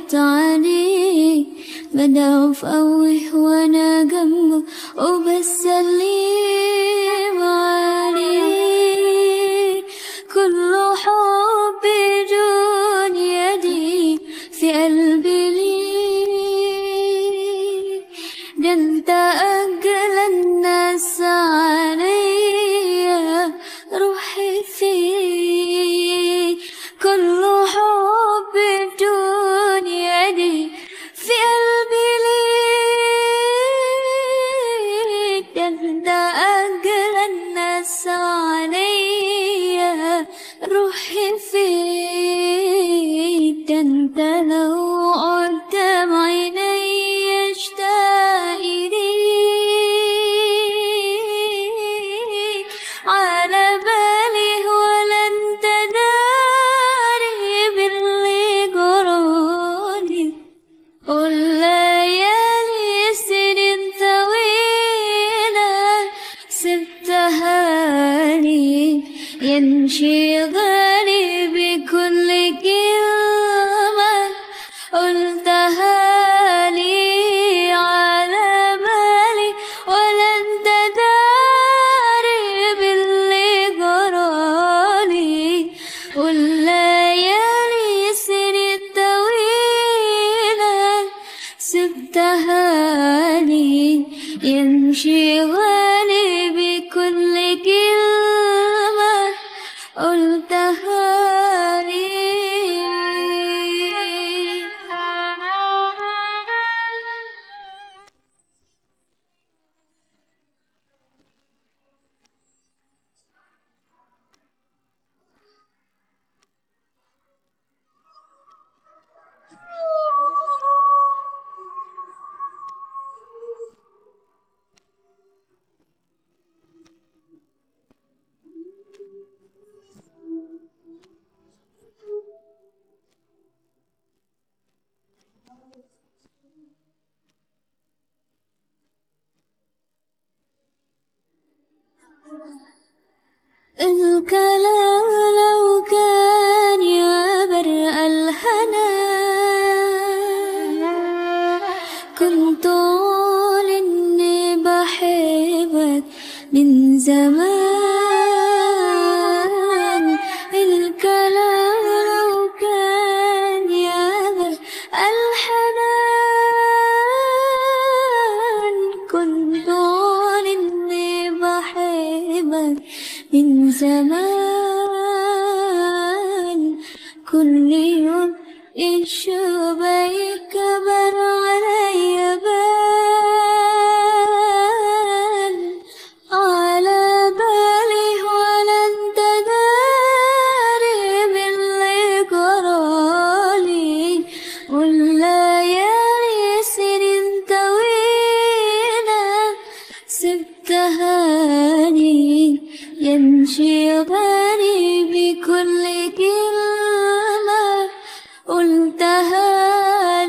عدت عليه بدأ أفوه وأنا جنبه وبسلم عليه كل حب دون يدي في قلبي ليك ده انت أجل الناس عليا روحي فيك كل حب دون يدي في قلبي ليك ده انت أجل الناس عليا روحي فيك ده انت لو قدام عيني اشتاق ليك على بالي ولا انت داري باللي جرالي والليالي سنين طويلة سبتها لي يمشي غالي بكل كلمة قلتها لي على بالي ولا انت داري باللي جرالي والليالي سنين طويلة سبتها لي يمشي غالي بكل كلمة قلتها لي الكلام لو كان يا برء الهنا كنت أقول إني بحبك من زمان الكلام لو كان يا برء الحنان كنت أقول إني بحبك من زمان كل يوم الشوبة يكبر علي بال على بالي ولا انت داري باللي جرالي والليالي سنين طويلة سبتها لي يمشي غالي بكل كلمة قلتها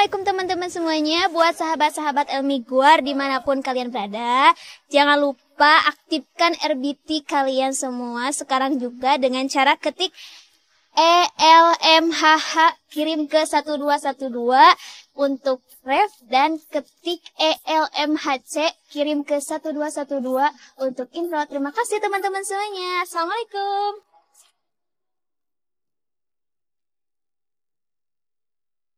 Assalamualaikum teman-teman semuanya Buat sahabat-sahabat Elmi Guar dimanapun kalian berada Jangan lupa aktifkan RBT kalian semua Sekarang juga dengan cara ketik ELMHH kirim ke 1212 untuk ref dan ketik ELMHC kirim ke 1212 untuk info. Terima kasih teman-teman semuanya. Assalamualaikum.